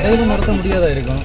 இடையில நிறுத்த முடியாதா இருக்கும்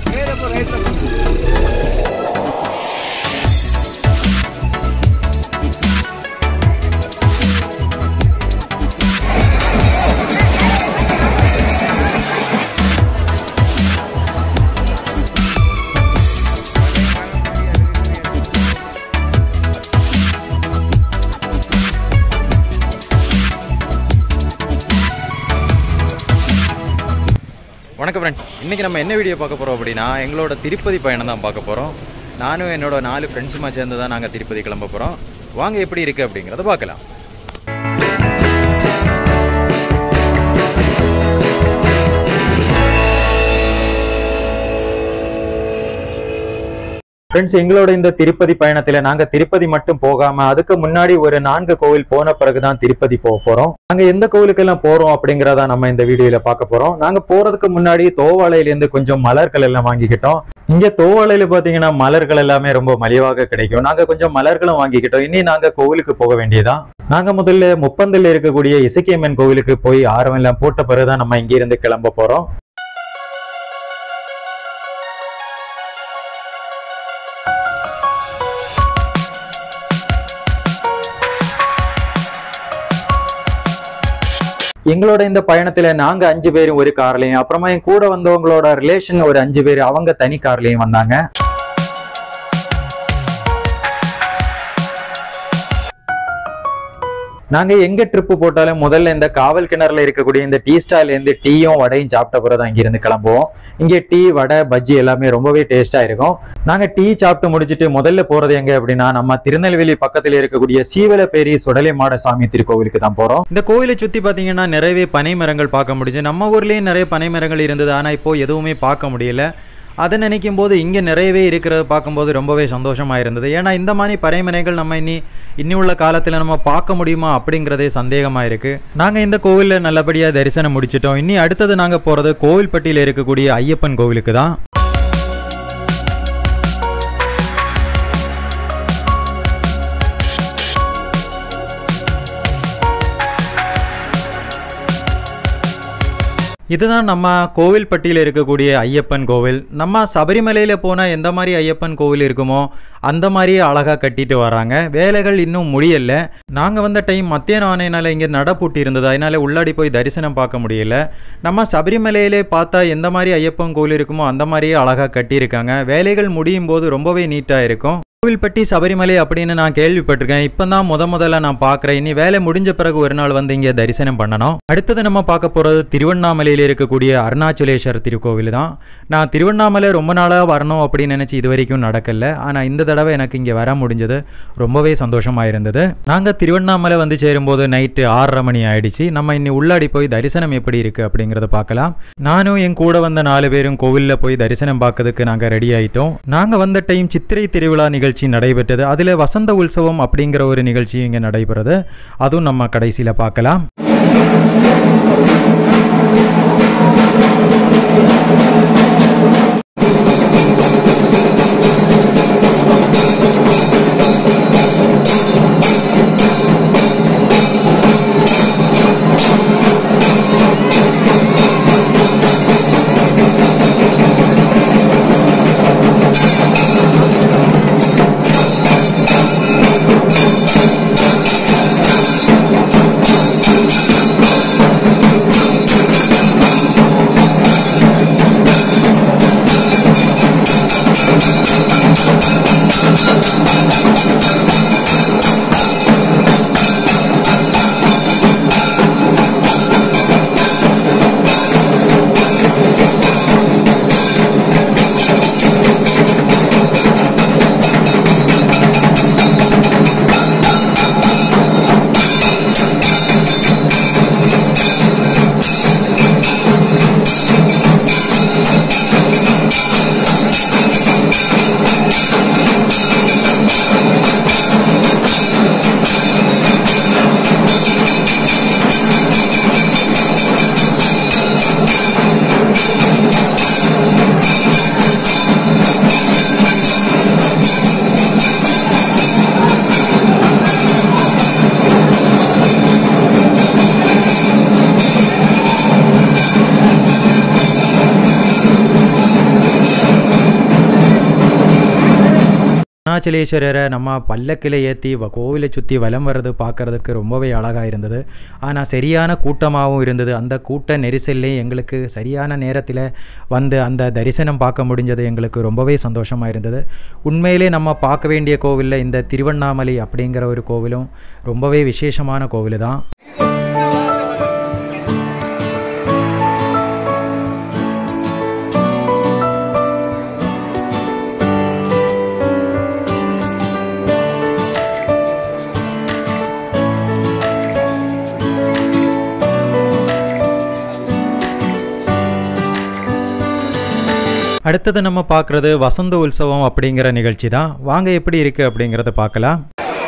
வணக்கம் ஃப்ரெண்ட்ஸ் இன்றைக்கி நம்ம என்ன வீடியோ பார்க்க போகிறோம் அப்படின்னா எங்களோட திருப்பதி பயணம் தான் பார்க்க போகிறோம் நானும் என்னோட நாலு ஃப்ரெண்ட்ஸுமா சேர்ந்து தான் நாங்கள் திருப்பதி கிளம்ப போகிறோம் வாங்க எப்படி இருக்குது அப்படிங்கிறத பார்க்கலாம் ஃப்ரெண்ட்ஸ் எங்களோட இந்த திருப்பதி பயணத்துல நாங்க திருப்பதி மட்டும் போகாம அதுக்கு முன்னாடி ஒரு நான்கு கோவில் போன பிறகுதான் திருப்பதி போக போறோம் நாங்க எந்த கோவிலுக்கெல்லாம் போறோம் அப்படிங்கறத நம்ம இந்த வீடியோல பார்க்க போறோம் நாங்க போறதுக்கு முன்னாடி தோவாளையில இருந்து கொஞ்சம் மலர்கள் எல்லாம் வாங்கிக்கிட்டோம் இங்க தோவாளையில பாத்தீங்கன்னா மலர்கள் எல்லாமே ரொம்ப மலிவாக கிடைக்கும் நாங்க கொஞ்சம் மலர்களும் வாங்கிக்கிட்டோம் இனி நாங்க கோவிலுக்கு போக வேண்டியதான் நாங்க முதல்ல முப்பந்தில் இருக்கக்கூடிய இசக்கியம்மன் கோவிலுக்கு போய் ஆரம் எல்லாம் போட்ட பிறகுதான் நம்ம இங்க இருந்து கிளம்ப போறோம் எங்களோட இந்த பயணத்துல நாங்க அஞ்சு பேரும் ஒரு கார்லயும் அப்புறமா என் கூட வந்தவங்களோட ரிலேஷன் ஒரு அஞ்சு பேர் அவங்க தனி கார்லயும் வந்தாங்க நாங்க எங்க ட்ரிப்பு போட்டாலும் முதல்ல இந்த காவல் கிணறுல இருக்கக்கூடிய இந்த டீ ஸ்டால்ல இருந்து டீயும் வடையும் சாப்பிட்ட பிறகு தான் இங்கிருந்து கிளம்புவோம் இங்க டீ வடை பஜ்ஜி எல்லாமே ரொம்பவே டேஸ்டா இருக்கும் நாங்க டீ சாப்பிட்டு முடிச்சிட்டு முதல்ல போறது எங்க அப்படின்னா நம்ம திருநெல்வேலி பக்கத்துல இருக்கக்கூடிய சீவலப்பேரி சுடலை மாட சாமி திருக்கோவிலுக்கு தான் போறோம் இந்த கோவிலை சுத்தி பாத்தீங்கன்னா நிறையவே பனை மரங்கள் பார்க்க முடிஞ்சு நம்ம ஊர்லயே நிறைய பனை மரங்கள் இருந்தது ஆனா இப்போ எதுவுமே பார்க்க முடியல அதை நினைக்கும் போது இங்கே நிறையவே இருக்கிறத பார்க்கும்போது ரொம்பவே சந்தோஷமாக இருந்தது ஏன்னா இந்த மாதிரி பறைமனைகள் நம்ம இனி இன்னி உள்ள காலத்தில் நம்ம பார்க்க முடியுமா அப்படிங்கிறதே சந்தேகமாக இருக்குது நாங்கள் இந்த கோவிலில் நல்லபடியாக தரிசனம் முடிச்சிட்டோம் இனி அடுத்தது நாங்கள் போகிறது கோவில்பட்டியில் இருக்கக்கூடிய ஐயப்பன் கோவிலுக்கு தான் இதுதான் நம்ம கோவில்பட்டியில் இருக்கக்கூடிய ஐயப்பன் கோவில் நம்ம சபரிமலையில் போனால் எந்த மாதிரி ஐயப்பன் கோவில் இருக்குமோ அந்த மாதிரியே அழகாக கட்டிட்டு வராங்க வேலைகள் இன்னும் முடியல நாங்கள் வந்த டைம் மத்தியானம் ஆனையினால இங்கே நட பூட்டி இருந்தது அதனால உள்ளாடி போய் தரிசனம் பார்க்க முடியல நம்ம சபரிமலையிலே பார்த்தா எந்த மாதிரி ஐயப்பன் கோவில் இருக்குமோ அந்த மாதிரியே அழகாக கட்டியிருக்காங்க வேலைகள் முடியும் போது ரொம்பவே நீட்டாக இருக்கும் கோவில்பட்டி சபரிமலை அப்படின்னு நான் கேள்விப்பட்டிருக்கேன் இப்போ தான் முத முதல்ல நான் பார்க்குறேன் இனி வேலை முடிஞ்ச பிறகு ஒரு நாள் வந்து இங்கே தரிசனம் பண்ணணும் அடுத்தது நம்ம பார்க்க போகிறது திருவண்ணாமலையில் இருக்கக்கூடிய அருணாச்சலேஸ்வரர் திருக்கோவில் தான் நான் திருவண்ணாமலை ரொம்ப நாளாக வரணும் அப்படின்னு நினச்சி இது வரைக்கும் நடக்கல ஆனால் இந்த தடவை எனக்கு இங்கே வர முடிஞ்சது ரொம்பவே சந்தோஷமாக இருந்தது நாங்கள் திருவண்ணாமலை வந்து சேரும்போது நைட்டு ஆறரை மணி ஆயிடுச்சு நம்ம இன்னி உள்ளாடி போய் தரிசனம் எப்படி இருக்குது அப்படிங்கிறத பார்க்கலாம் நானும் என் கூட வந்த நாலு பேரும் கோவிலில் போய் தரிசனம் பார்க்கறதுக்கு நாங்கள் ரெடி ஆயிட்டோம் நாங்கள் வந்த டைம் சித்திரை திருவிழா நிகழ்ச்சி நடைபெற்றது அதில் வசந்த உற்சவம் அப்படிங்கிற ஒரு நிகழ்ச்சி இங்கே நடைபெறுது அதுவும் நம்ம கடைசியில் பார்க்கலாம் அருணாச்சலேஸ்வரரை நம்ம பல்லக்கில் ஏற்றி கோவிலை சுற்றி வலம் வர்றது பார்க்கறதுக்கு ரொம்பவே அழகாக இருந்தது ஆனால் சரியான கூட்டமாகவும் இருந்தது அந்த கூட்ட நெரிசல்லே எங்களுக்கு சரியான நேரத்தில் வந்து அந்த தரிசனம் பார்க்க முடிஞ்சது எங்களுக்கு ரொம்பவே சந்தோஷமாக இருந்தது உண்மையிலே நம்ம பார்க்க வேண்டிய கோவிலில் இந்த திருவண்ணாமலை அப்படிங்கிற ஒரு கோவிலும் ரொம்பவே விசேஷமான கோவில் தான் அடுத்தது நம்ம பார்க்குறது வசந்த உற்சவம் அப்படிங்கிற நிகழ்ச்சி தான் வாங்க எப்படி இருக்குது அப்படிங்கிறத பார்க்கலாம்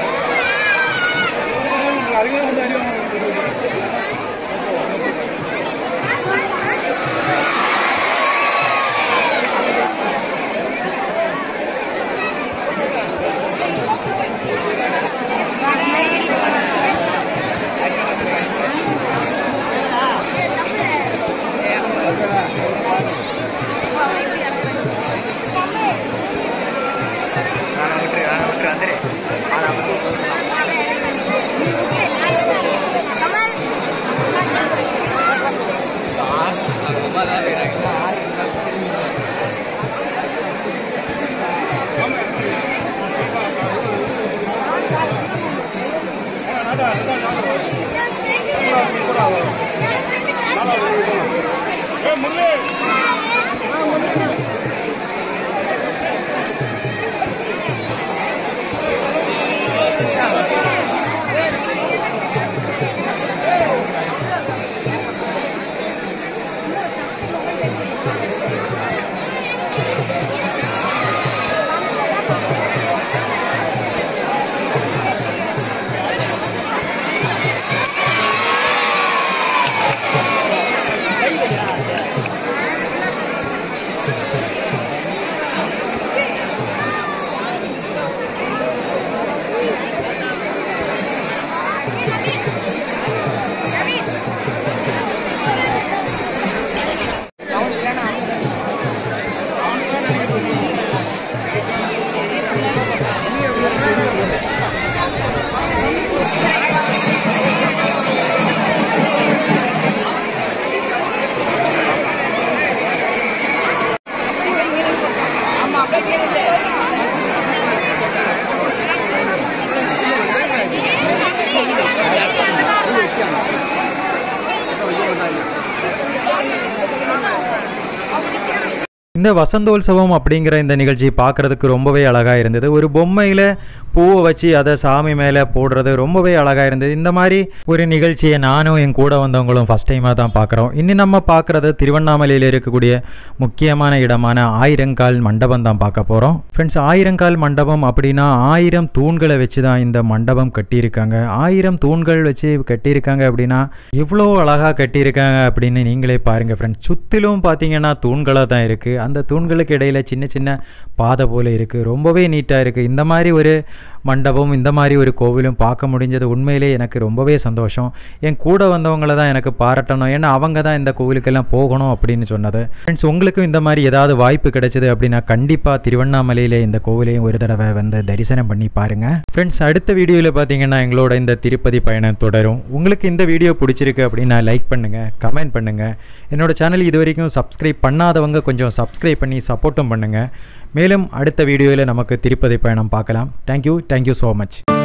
இந்த வசந்தோத்சவம் அப்படிங்கிற இந்த நிகழ்ச்சி பார்க்குறதுக்கு ரொம்பவே அழகாக இருந்தது ஒரு பொம்மையில் பூவை வச்சு அதை சாமி மேலே போடுறது ரொம்பவே அழகாக இருந்தது இந்த மாதிரி ஒரு நிகழ்ச்சியை நானும் என் கூட வந்தவங்களும் ஃபஸ்ட் டைமாக தான் பார்க்குறோம் இன்னும் நம்ம பார்க்குறது திருவண்ணாமலையில் இருக்கக்கூடிய முக்கியமான இடமான ஆயிரங்கால் மண்டபம் தான் பார்க்க போகிறோம் ஃப்ரெண்ட்ஸ் ஆயிரங்கால் மண்டபம் அப்படின்னா ஆயிரம் தூண்களை வச்சு தான் இந்த மண்டபம் கட்டியிருக்காங்க ஆயிரம் தூண்கள் வச்சு கட்டியிருக்காங்க அப்படின்னா எவ்வளோ அழகாக கட்டியிருக்காங்க அப்படின்னு நீங்களே பாருங்கள் ஃப்ரெண்ட்ஸ் சுற்றிலும் பார்த்தீங்கன்னா தூண்களாக தான் இருக்குது அந்த தூண்களுக்கு இடையில் சின்ன சின்ன பாதை போல் இருக்குது ரொம்பவே நீட்டாக இருக்குது இந்த மாதிரி ஒரு மண்டபம் இந்த மாதிரி ஒரு கோவிலும் பார்க்க முடிஞ்சது உண்மையிலே எனக்கு ரொம்பவே சந்தோஷம் என் கூட வந்தவங்கள தான் எனக்கு பாராட்டணும் ஏன்னா அவங்க தான் இந்த கோவிலுக்கெல்லாம் போகணும் அப்படின்னு சொன்னது ஃப்ரெண்ட்ஸ் உங்களுக்கும் இந்த மாதிரி ஏதாவது வாய்ப்பு கிடைச்சது அப்படின்னா கண்டிப்பாக திருவண்ணாமலையிலே இந்த கோவிலையும் ஒரு தடவை வந்து தரிசனம் பண்ணி பாருங்கள் ஃப்ரெண்ட்ஸ் அடுத்த வீடியோவில் பார்த்தீங்கன்னா எங்களோட இந்த திருப்பதி பயணம் தொடரும் உங்களுக்கு இந்த வீடியோ பிடிச்சிருக்கு அப்படின்னா லைக் பண்ணுங்கள் கமெண்ட் பண்ணுங்கள் என்னோட சேனல் இது வரைக்கும் சப்ஸ்கிரைப் பண்ணாதவங்க கொஞ்சம் சப்ஸ்கிரைப் பண்ணி சப்போர்ட்டும் பண்ணுங்கள் மேலும் அடுத்த வீடியோவில் நமக்கு திருப்பதி பயணம் பார்க்கலாம் தேங்க்யூ தேங்க்யூ ஸோ மச்